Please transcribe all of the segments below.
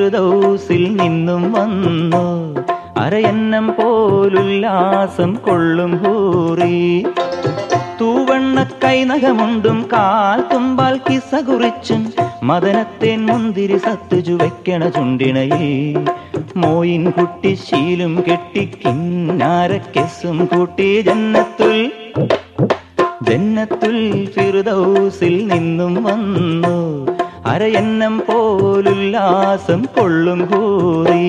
ഫിറുദൗസിൽ നിന്നും വന്നു അരയന്നം പോലുല്ലാസം കൊള്ളും ഹൂറി തൂവണ്ണ കൈനഖമുണ്ടും കാൽ തുമ്പാൽ കിസ കുറിച്ചും മദനത്തേൻ മുന്തിരി സത്തുജു വെക്കണ ചുണ്ടിണയേ മോയിൻ കുട്ടി ശീലും കെട്ടി കിന്നാരക്കെസും കൂട്ടി ജന്നത്തുൽ ജന്നത്തുൽ ഫിറുദൗസിൽ നിന്നും വന്നു അരയന്നം പോലുല്ലാസം കൊള്ളും ഹൂറി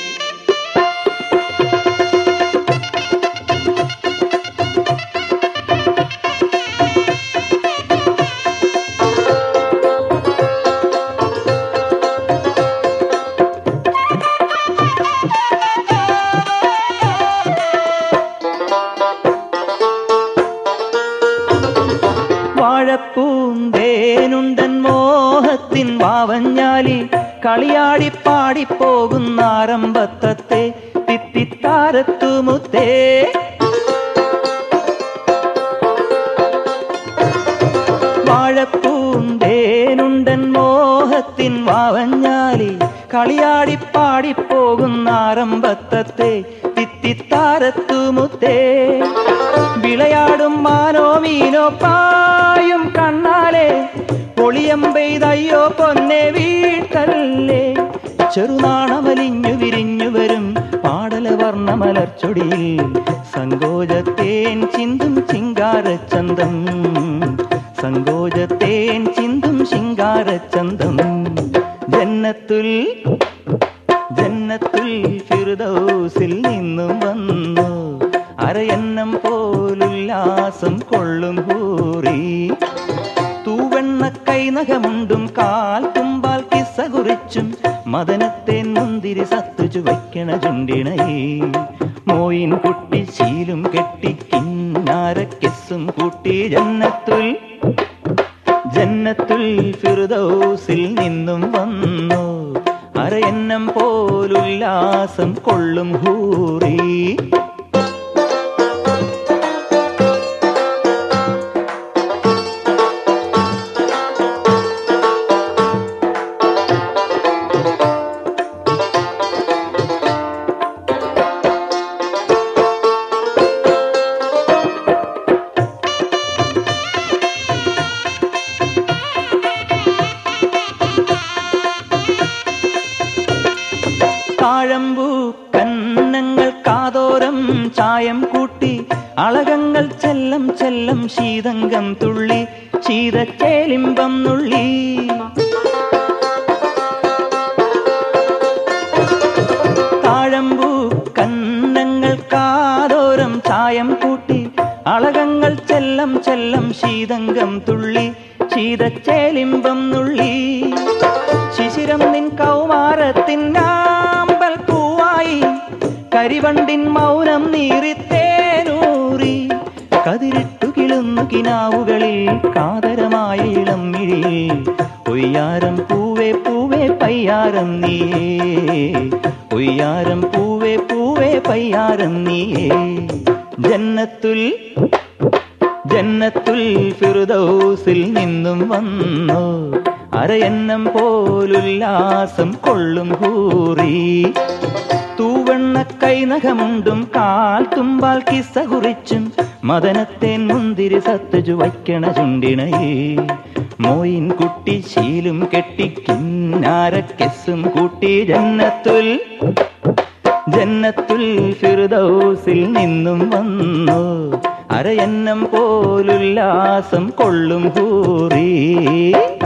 വാഴപ്പൂന്തേനുണ്ടൻ മോഹത്തിൻ വാവഞ്ഞാലി കളിയാടി പാടിപ്പോകുന്ന ആരംഭത്തത്തെ തിത്തിത്താരത്തുമുത്തേ വാഴപ്പൂന്തേനുണ്ടൻ മോഹത്തിൻ വാവഞ്ഞാലി കളിയാടി പാടിപ്പോകുന്ന ആരംഭത്തത്തെ തിത്തിത്താരത്തുമുത്തേ വിളയാടും മാനോ മീനോ പായും കണ്ണാലെ പൊളിയം പെയ്തയ്യോ പൊന്നെ വീട്ടല്ലേ ചെറുനാണമലിഞ്ഞു വിരിഞ്ഞു വരും പാടല വർണ്ണ മലർച്ചൊടിയിൽ സങ്കോചത്തേൻ ചിന്തും ചിങ്കാരച്ചന്തം സങ്കോചത്തേൻ ചിന്തും ശിങ്കാരച്ചന്തം ജന്നത്തുൽ ജന്നത്തുൽ ഫിറുദൗസിൽ നിന്നും വന്നു അരയന്നം പോലുല്ലാസം കൊള്ളും ഹൂറി തൂവെണ്ണ കൈനഖമുണ്ടും കാൽ തുമ്പാൽ കിസ കുറിച്ചും മദനത്തേൻ മുന്തിരി സത്തുചു വയ്ക്കണ ചുണ്ടിണയേ മോയിൻ കുട്ടി ശീലും കെട്ടി കിന്നാരക്കെസും കൂട്ടി ജന്നത്തുൽ ജന്നത്തുൽ ഫിറുദൗസിൽ നിന്നും വന്നു അരയന്നം പോലുല്ലാസം കൊള്ളും ഹൂറി താഴമ്പൂ കന്നങ്ങൾ കാതോരം ചായം കൂട്ടി അളകങ്ങൾ ചെല്ലം ചെല്ലം ശീതങ്കം തുള്ളി ശീതച്ചേലിമ്പം നുള്ളി താഴമ്പൂ കന്നങ്ങൾ കാതോരം ചായം കൂട്ടി അളകങ്ങൾ ചെല്ലം ചെല്ലം ശീതങ്കം തുള്ളി ശീതച്ചേലിമ്പം നുള്ളി ശിശിരം നിൻ കൗമാരത്തിൻ ആമ്പൽ പൂവായി കരിവണ്ടിൻ മൗനം നീറിത്തേനൂറി കതിരിട്ടു കിളുന്നു കിനാവുകളിൽ കാതരമായ ഇളം മിഴിയിൽ ഒയ്യാരം പൂവേ പൂവേ പയ്യാരം നീയേ ഒയ്യാരം പൂവേ പൂവേ പയ്യാരം നീയേ ജന്നത്തുൽ ജന്നത്തുൽ ഫിറുദൗസിൽ നിന്നും വന്നു അരയന്നം പോലുല്ലാസം കൊള്ളും ഹൂറി തൂവെണ്ണ കൈനഖമുണ്ടും കാൽ തുമ്പാൽ കിസ കുറിച്ചും മദനത്തേൻ മുന്തിരി സത്തുജു വയ്ക്കണ ചുണ്ടിണയേ മോയിൻ കുട്ടി ശീലും കെട്ടി കിന്നാരക്കെസും കൂട്ടി ജന്നത്തുൽ ജന്നത്തുൽ ഫിറുദൗസിൽ നിന്നും വന്നു അരയന്നം പോലുല്ലാസം കൊള്ളും ഹൂറി